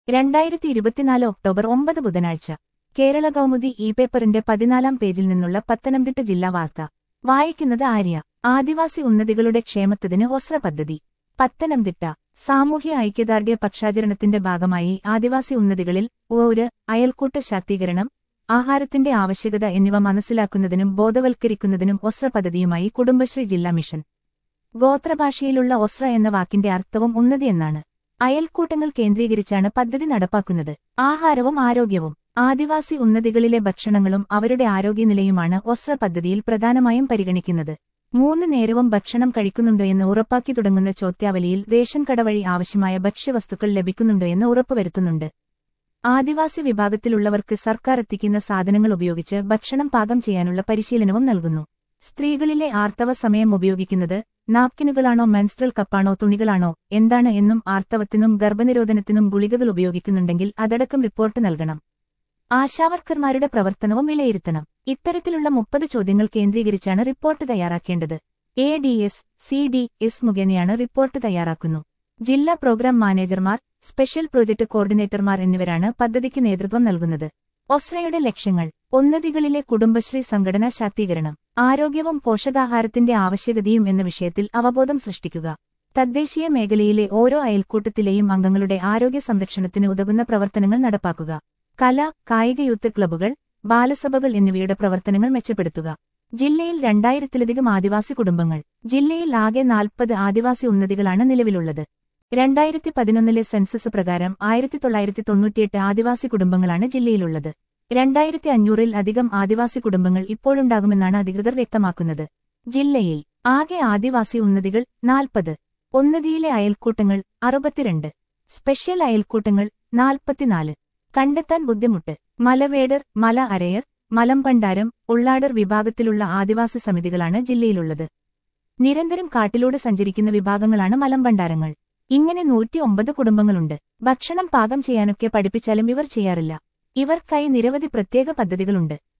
രണ്ടായിരത്തി ഇരുപത്തിനാല് ഒക്ടോബർ ഒമ്പത് ബുധനാഴ്ച കേരള കൗമുദി ഇ പേപ്പറിന്റെ പതിനാലാം പേജിൽ നിന്നുള്ള പത്തനംതിട്ട ജില്ലാ വാർത്ത വായിക്കുന്നത് ആര്യ ആദിവാസി ഉന്നതികളുടെ ക്ഷേമത്തിന് ഒസ്ര പദ്ധതി പത്തനംതിട്ട സാമൂഹ്യ ഐക്യദാർഢ്യ പക്ഷാചരണത്തിന്റെ ഭാഗമായി ആദിവാസി ഉന്നതികളിൽ ഊര് അയൽക്കൂട്ട ശാക്തീകരണം ആഹാരത്തിന്റെ ആവശ്യകത എന്നിവ മനസ്സിലാക്കുന്നതിനും ബോധവൽക്കരിക്കുന്നതിനും ഒസ്ര പദ്ധതിയുമായി കുടുംബശ്രീ ജില്ലാ മിഷൻ ഗോത്രഭാഷയിലുള്ള ഒസ്ര എന്ന വാക്കിന്റെ അർത്ഥവും ഉന്നതി എന്നാണ് അയൽക്കൂട്ടങ്ങൾ കേന്ദ്രീകരിച്ചാണ് പദ്ധതി നടപ്പാക്കുന്നത് ആഹാരവും ആരോഗ്യവും ആദിവാസി ഉന്നതികളിലെ ഭക്ഷണങ്ങളും അവരുടെ ആരോഗ്യനിലയുമാണ് ഒസ്ര പദ്ധതിയിൽ പ്രധാനമായും പരിഗണിക്കുന്നത് മൂന്ന് നേരവും ഭക്ഷണം കഴിക്കുന്നുണ്ടോ എന്ന് ഉറപ്പാക്കി തുടങ്ങുന്ന ചോദ്യാവലിയിൽ റേഷൻ കട വഴി ആവശ്യമായ ഭക്ഷ്യവസ്തുക്കൾ ലഭിക്കുന്നുണ്ടോ എന്ന് ഉറപ്പുവരുത്തുന്നുണ്ട് ആദിവാസി വിഭാഗത്തിലുള്ളവർക്ക് സർക്കാർ എത്തിക്കുന്ന സാധനങ്ങൾ ഉപയോഗിച്ച് ഭക്ഷണം പാകം ചെയ്യാനുള്ള പരിശീലനവും നൽകുന്നു സ്ത്രീകളിലെ ആർത്തവ സമയം ഉപയോഗിക്കുന്നത് നാപ്കിനുകളാണോ മെൻസ്ട്രൽ കപ്പാണോ തുണികളാണോ എന്താണ് എന്നും ആർത്തവത്തിനും ഗർഭനിരോധനത്തിനും ഗുളികകൾ ഉപയോഗിക്കുന്നുണ്ടെങ്കിൽ അതടക്കം റിപ്പോർട്ട് നൽകണം ആശാവർക്കർമാരുടെ പ്രവർത്തനവും വിലയിരുത്തണം ഇത്തരത്തിലുള്ള മുപ്പത് ചോദ്യങ്ങൾ കേന്ദ്രീകരിച്ചാണ് റിപ്പോർട്ട് തയ്യാറാക്കേണ്ടത് A D S C D S മുഖേനയാണ് റിപ്പോർട്ട് തയ്യാറാക്കുന്നു ജില്ലാ പ്രോഗ്രാം മാനേജർമാർ സ്പെഷ്യൽ പ്രോജക്ട് കോർഡിനേറ്റർമാർ എന്നിവരാണ് പദ്ധതിക്ക് നേതൃത്വം നൽകുന്നത് ഒസ്രയുടെ ലക്ഷ്യങ്ങൾ ഉന്നതികളിലെ കുടുംബശ്രീ സംഘടനാ ശാക്തീകരണം ആരോഗ്യവും പോഷകാഹാരത്തിന്റെ ആവശ്യകതയും എന്ന വിഷയത്തിൽ അവബോധം സൃഷ്ടിക്കുക തദ്ദേശീയ മേഖലയിലെ ഓരോ അയൽക്കൂട്ടത്തിലെയും അംഗങ്ങളുടെ ആരോഗ്യ സംരക്ഷണത്തിന് ഉതകുന്ന പ്രവർത്തനങ്ങൾ നടപ്പാക്കുക കല കായിക യൂത്ത് ക്ലബ്ബുകൾ ബാലസഭകൾ എന്നിവയുടെ പ്രവർത്തനങ്ങൾ മെച്ചപ്പെടുത്തുക ജില്ലയിൽ രണ്ടായിരത്തിലധികം ആദിവാസി കുടുംബങ്ങൾ ജില്ലയിൽ ആകെ നാൽപ്പത് ആദിവാസി ഉന്നതികളാണ് നിലവിലുള്ളത് രണ്ടായിരത്തി പതിനൊന്നിലെ സെൻസസ് പ്രകാരം ആയിരത്തി തൊള്ളായിരത്തി തൊണ്ണൂറ്റിയെട്ട് ആദിവാസി കുടുംബങ്ങളാണ് ജില്ലയിലുള്ളത് രണ്ടായിരത്തി അഞ്ഞൂറിൽ അധികം ആദിവാസി കുടുംബങ്ങൾ ഇപ്പോഴുണ്ടാകുമെന്നാണ് അധികൃതർ വ്യക്തമാക്കുന്നത് ജില്ലയിൽ ആകെ ആദിവാസി ഉന്നതികൾ നാൽപ്പത് ഉന്നതിയിലെ അയൽക്കൂട്ടങ്ങൾ അറുപത്തിരണ്ട് സ്പെഷ്യൽ അയൽക്കൂട്ടങ്ങൾ നാൽപ്പത്തിനാല് കണ്ടെത്താൻ ബുദ്ധിമുട്ട് മലവേടർ മല അരയർ മലമ്പണ്ടാരം ഉള്ളാടർ വിഭാഗത്തിലുള്ള ആദിവാസി സമിതികളാണ് ജില്ലയിലുള്ളത് നിരന്തരം കാട്ടിലൂടെ സഞ്ചരിക്കുന്ന വിഭാഗങ്ങളാണ് മലമ്പണ്ടാരങ്ങൾ ഇങ്ങനെ നൂറ്റിയൊമ്പത് കുടുംബങ്ങളുണ്ട് ഭക്ഷണം പാകം ചെയ്യാനൊക്കെ പഠിപ്പിച്ചാലും ഇവർ ചെയ്യാറില്ല ഇവർക്കായി നിരവധി പ്രത്യേക പദ്ധതികളുണ്ട്